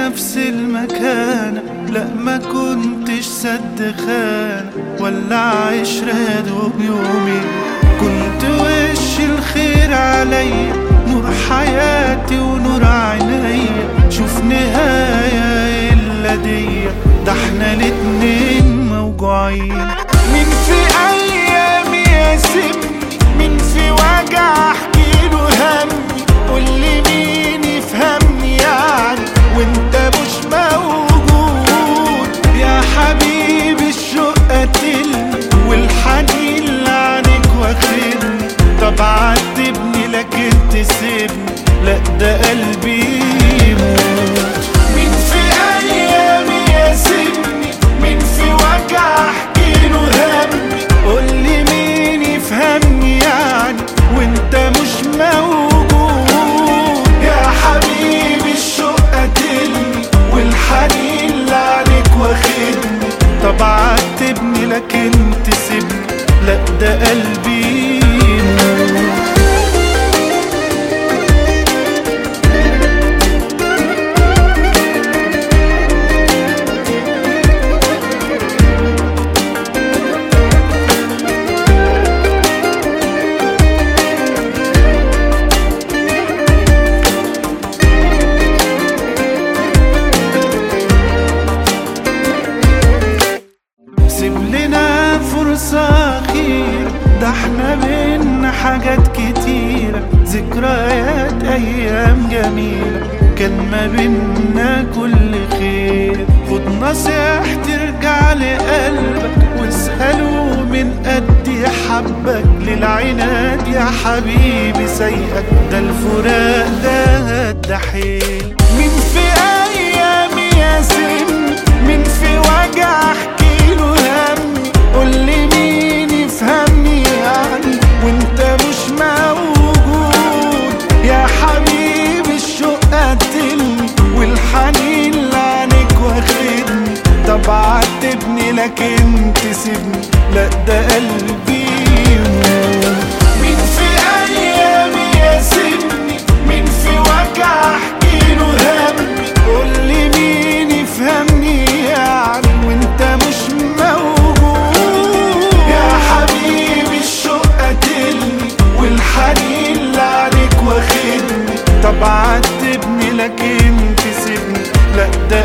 نفس المكان لا ما كنتش سد خان ولا عشرة يا دوب يومين كنت وش الخير عليا نور حياتي ونور عينيا شوف نهاية إلا دي ده احنا الاتنين موجوعين مين في أيامي يسيبني مين في وجع احكيله همي قولي مين يفهمني يعني وانت مش موجود يا حبيبي الشوق قتلني والحنين لعنك واخدني طب عاتبني لكن تسيبني لا ده قلبي يموت مين في ايامي يسيبني مين في وجع احكيله همي قولي مين يفهمني يعني وانت مش موجود يا حبيبي الشوق قتلني والحنين لعنك واخدني طب عاتبني لكن تسيبني لا ده قلبي يموت سيب لنا فرصة أخيرة ده احنا بينا حاجات كتيرة ذكريات أيام جميلة كان ما بينا كل خير خد نصيحتي ارجع لقلبك واسأله من قد حبك للعناد يا حبيبي سيئك ده الفراق ده الدحيل مين في أيامي يا سن مين في وجع احكيله همي قولي مين يفهمني يعني وانت مش موجود يا حبيبي الشوق قتلني والحنين لعنك واخدني طب عاتبني لكن تسيبني لا ده قلبي يموت مين في ايامي يسيبني مين في وجع احكيله همي قولي مين يفهمني يعني وانت مش موجود يا حبيبي الشوق قتلني والحنين لعنك واخدني طب عاتبني لكن تسيبني لا ده